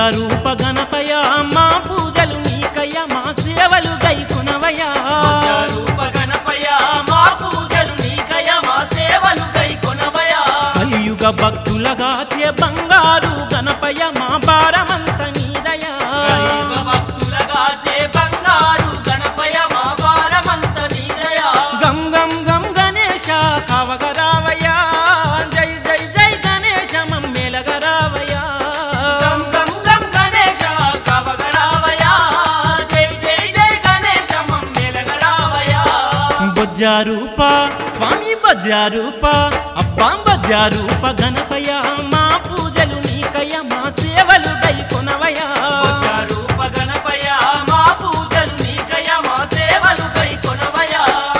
రూప గణపయ మా పూజలు నీకయ్య మా సేవలు గైకునవయ్యా రూప గణపయ మా పూజలు నీకయ మా సేవలు కైకొనవయ కలియుగ భక్తులగా చే బంగారు గణపయ మా భారమంత నీదయా కలియుగ భక్తులగా చే బంగారు గణపయ మా భారమంత నీదయ గం గం గం గణేశ కవగరావయ్యా జై జై జై గణేశ మమ్మేలగరావయ్యా గం గం గం గణేశ కవగరావయ జై జై జై గణేశ మమ్మెలగరావయ బొజ్జారూప స్వామి బొజ్జారూప అప్పాం బొజ్జారూప గణపయ మా పూజలు నీకయ్య మా సేవలు గైకొనవయ్యా రూప గణపయ మా పూజలు నీకయ మా సేవలు కైకొనవయ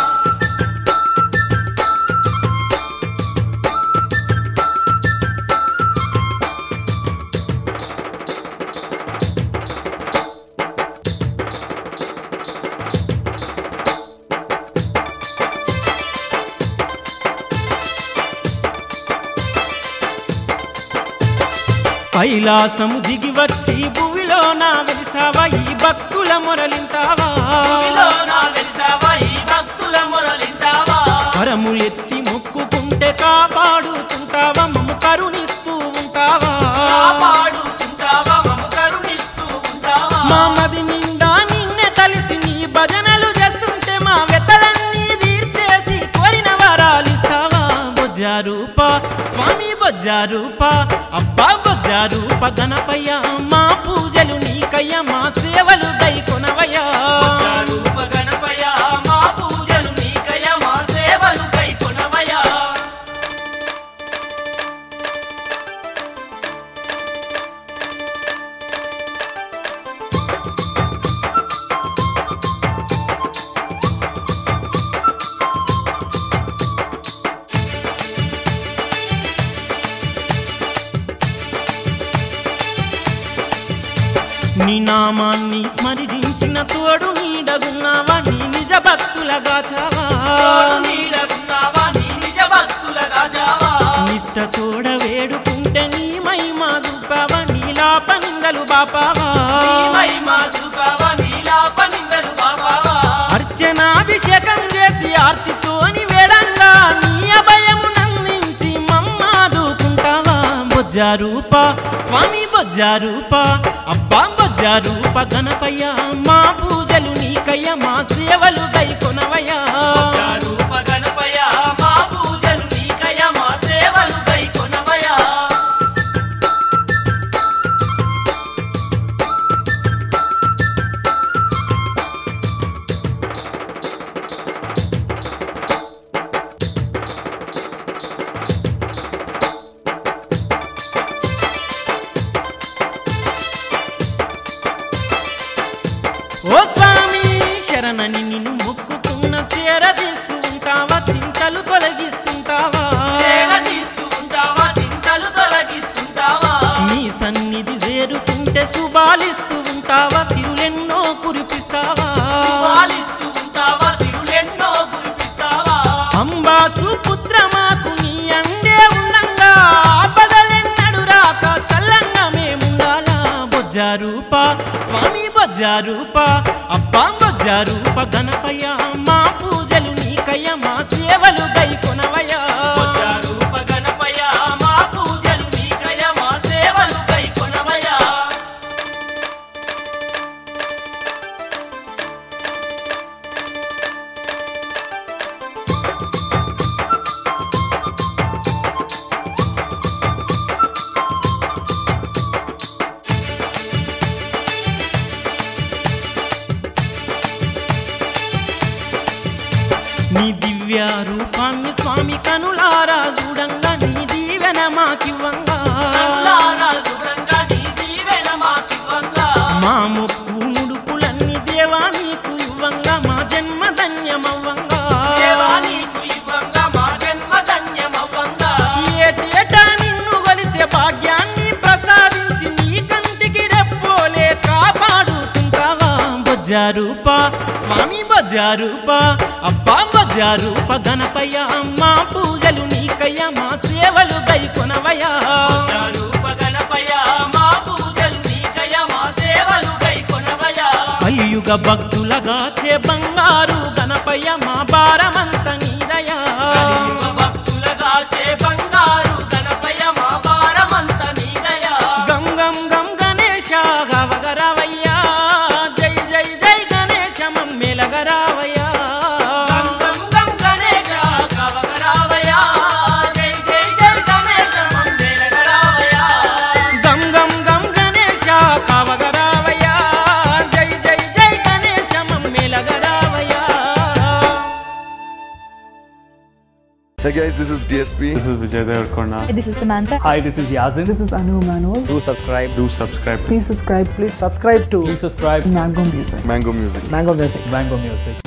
కైలాసము దిగి వచ్చి భూమిలో నా వెలిసావా ఈ భక్తుల మొరలింటావా భూమిలో నా వెలిసావా ఈ భక్తుల మొరలింటావా కరములెత్తి మొక్కుకుంటే కాపాడుతుంటావా మమ్ము కరుణిస్తూ ఉంటావా కాపాడుతుంటావా మమ్ము కరుణిస్తూ ఉంటావా మా మది నిండా నిన్నే తలిచి నీ భజనలు చేస్తుంటే మా వెతలన్నీ తీర్చేసి కోరిన వరాలిస్తావా బొజ్జారూప స్వామి బొజ్జారూప అబ్బా బొజ్జారూప గణపయ్య మా పూజలు నీకయ్య మా సేవలు గైకొనవయ్యా రూప గణపయ మా పూజలు నీకయ మా సేవలు కైకొనవయ నీ నామాన్ని స్మరించిన తోడు నీడగున్నావా నీ నిజ భక్తులగా చావా తోడు నీడగున్నావా నీ నిజ భక్తులగా జావా నిష్ట తోడ వేడుకుంటే నీ మహిమ చూపావా నీలా పనిందలు బాపావా నీ మహిమా చూపావా నీలా పనిందలు బాబావా అర్చనాభిషేకం చేసి ఆర్తితోని వేడంగా నీ అభయము నందించి మమ్మాదుకుంటావా బొజ్జారూప స్వామి బొజ్జారూప అబ్బా బొజ్జారూప గణపయ్య మా పూజలు నీకయ్య మా సేవలు గైకొనవయ్యా రూప గణపయ మా పూజలు నీకయ మా సేవలు కైకొనవయ ఓ స్వామి శరణని నిన్ను మొక్కుతున్న చేరదీస్తూ ఉంటావా చింతలు తొలగిస్తుంటావా చేరదీస్తూ ఉంటావా చింతలు తొలగిస్తుంటావా నీ సన్నిధి చేరుకుంటే శుభాలిస్తూ ఉంటావా సిరులెన్నో కురిపిస్తావా పాలిస్తూ ఉంటావా సిరులెన్నో కురిపిస్తావా అంబా సుపుత్ర మాకు నీ అండే ఉండంగా ఆపదలెన్నడు రాక చల్లంగా మేముండాలా బొజ్జారూప స్వామి బొజ్జారూప అబ్బా బొజ్జారూప గణపయ్య మా పూజలు నీకయ్య మా సేవలు గైకొనవయ్యా రూప గణపయ మా పూజలు నీకయ మా సేవలు కైకొనవయ నీ దివ్య రూపాన్ని స్వామి కనులారా చూడంగా నీ దీవెన మాకివ్వంగా కనులారా చూడంగా నీ దీవెన మాకివ్వంగా మా మొక్కు ముడుపులన్నీ దేవా నీకు ఇవ్వంగా మా జన్మ ధన్యమవ్వంగా దేవా నీకు ఇవ్వంగా మా జన్మ ధన్యమవ్వంగా ఏటేటా నిన్ను వలిచే భాగ్యాన్ని ప్రసాదించి నీ కంటికి రెప్పోలే కాపాడుతుంటావా బొజ్జారూప స్వామి బొజ్జారూప అబ్బా బొజ్జారూప గణపయ్య మా పూజలు నీకయ్య మా సేవలు గైకొనవయ్యా రూప గణపయ మా పూజలు నీకయ భక్తులగాచే బంగారు గణపయ్య మా భారమంత నీదయా కలియుగ భక్తులగాచే బంగారు గణపయ్య మా భారమంత నీదయా గం గం గం గణేశ గవగరవయ్యా జై జై జై గణేశ మమ్మెలగరావయ్యా గం గం గం గణేశ కవగరావయ్యా జై జై జై గణేశ మంగళగరావయ్యా గం గం గం గణేశ కావగరావయ్యా జై జై జై Ganesha మమ్మెలగరావయ్యా Hey guys, this is DSP. This is Vijay Devarkonda. This is Samantha. Hi, this is Yazin. This is Anu Manol. Do subscribe. Do subscribe. Please subscribe. Please subscribe to Please subscribe. Mango Music. Mango Music. Mango Music. Mango Music.